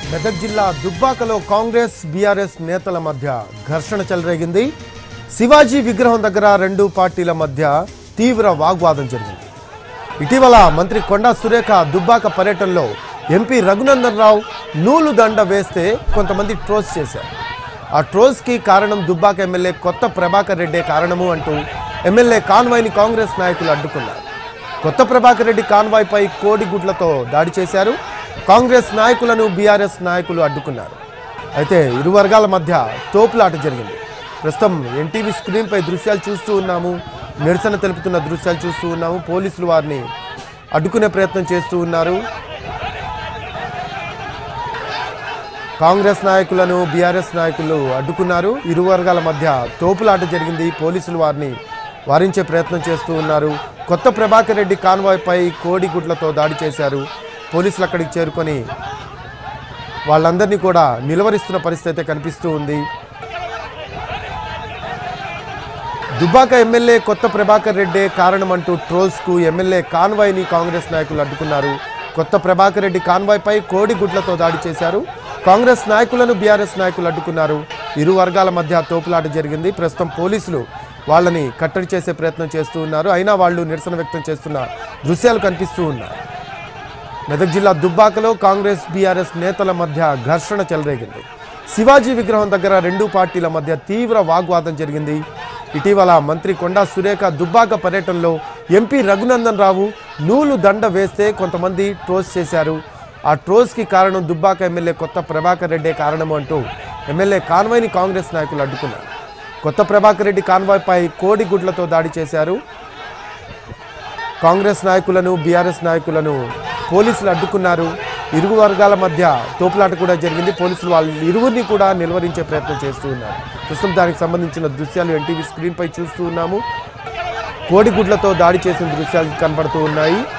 మెదక్ జిల్లా దుబ్బాకలో కాంగ్రెస్ బీఆర్ఎస్ నేతల మధ్య ఘర్షణ చెలరేగింది శివాజీ విగ్రహం దగ్గర రెండు పార్టీల మధ్య తీవ్ర వాగ్వాదం జరిగింది ఇటీవల మంత్రి కొండా సురేఖ దుబ్బాక పర్యటనలో ఎంపీ రఘునందన్ రావు నూలు దండ వేస్తే కొంతమంది ట్రోల్స్ చేశారు ఆ ట్రోల్స్కి కారణం దుబ్బాక ఎమ్మెల్యే కొత్త ప్రభాకర్ రెడ్డే కారణము అంటూ ఎమ్మెల్యే కాన్వాయ్ని కాంగ్రెస్ నాయకులు అడ్డుకున్నారు కొత్త ప్రభాకర్ రెడ్డి కాన్వాయ్పై కోడిగుడ్లతో దాడి చేశారు కాంగ్రెస్ నాయకులను బీఆర్ఎస్ నాయకులు అడ్డుకున్నారు అయితే ఇరు వర్గాల మధ్య తోపులాట జరిగింది ప్రస్తుతం ఎన్టీవీ స్క్రీన్పై దృశ్యాలు చూస్తూ ఉన్నాము నిరసన తెలుపుతున్న దృశ్యాలు చూస్తూ ఉన్నాము పోలీసులు వారిని అడ్డుకునే ప్రయత్నం చేస్తూ ఉన్నారు కాంగ్రెస్ నాయకులను బీఆర్ఎస్ నాయకులు అడ్డుకున్నారు ఇరు వర్గాల మధ్య తోపులాట జరిగింది పోలీసులు వారిని వారించే ప్రయత్నం చేస్తూ ఉన్నారు కొత్త ప్రభాకర్ రెడ్డి కాన్వాయ్పై కోడిగుడ్లతో దాడి చేశారు పోలీసులు అక్కడికి చేరుకొని వాళ్ళందరినీ కూడా నిలువరిస్తున్న పరిస్థితి అయితే కనిపిస్తూ ఉంది దుబ్బాక ఎమ్మెల్యే కొత్త ప్రభాకర్ రెడ్డే కారణమంటూ ట్రోల్స్కు ఎమ్మెల్యే కాన్వాయ్ని కాంగ్రెస్ నాయకులు అడ్డుకున్నారు కొత్త ప్రభాకర్ రెడ్డి కాన్వాయ్పై కోడిగుడ్లతో దాడి చేశారు కాంగ్రెస్ నాయకులను బీఆర్ఎస్ నాయకులు అడ్డుకున్నారు ఇరు వర్గాల మధ్య తోపులాట జరిగింది ప్రస్తుతం పోలీసులు వాళ్ళని కట్టడి చేసే ప్రయత్నం చేస్తూ ఉన్నారు అయినా వాళ్ళు నిరసన వ్యక్తం చేస్తున్న దృశ్యాలు కనిపిస్తూ ఉన్నాయి మెదక్ జిల్లా దుబ్బాకలో కాంగ్రెస్ బీఆర్ఎస్ నేతల మధ్య ఘర్షణ చెలరేగింది శివాజీ విగ్రహం దగ్గర రెండు పార్టీల మధ్య తీవ్ర వాగ్వాదం జరిగింది ఇటీవల మంత్రి కొండా సురేఖ దుబ్బాక పర్యటనలో ఎంపీ రఘునందన్ రావు నూలు దండ వేస్తే కొంతమంది ట్రోల్స్ చేశారు ఆ ట్రోల్స్కి కారణం దుబ్బాక ఎమ్మెల్యే కొత్త ప్రభాకర్ రెడ్డే కారణం అంటూ ఎమ్మెల్యే కాన్వాయ్ని కాంగ్రెస్ నాయకులు అడ్డుకున్నారు కొత్త ప్రభాకర్ రెడ్డి కాన్వాయ్పై కోడిగుడ్లతో దాడి చేశారు కాంగ్రెస్ నాయకులను బీఆర్ఎస్ నాయకులను పోలీసులు అడ్డుకున్నారు ఇరుగు వర్గాల మధ్య తోపులాట కూడా జరిగింది పోలీసులు వాళ్ళ ఇరువురిని కూడా నిలువరించే ప్రయత్నం చేస్తూ ఉన్నారు ప్రస్తుతం దానికి సంబంధించిన దృశ్యాలు ఎన్టీవీ స్క్రీన్పై చూస్తూ ఉన్నాము కోడిగుడ్లతో దాడి చేసిన దృశ్యాలు కనబడుతూ ఉన్నాయి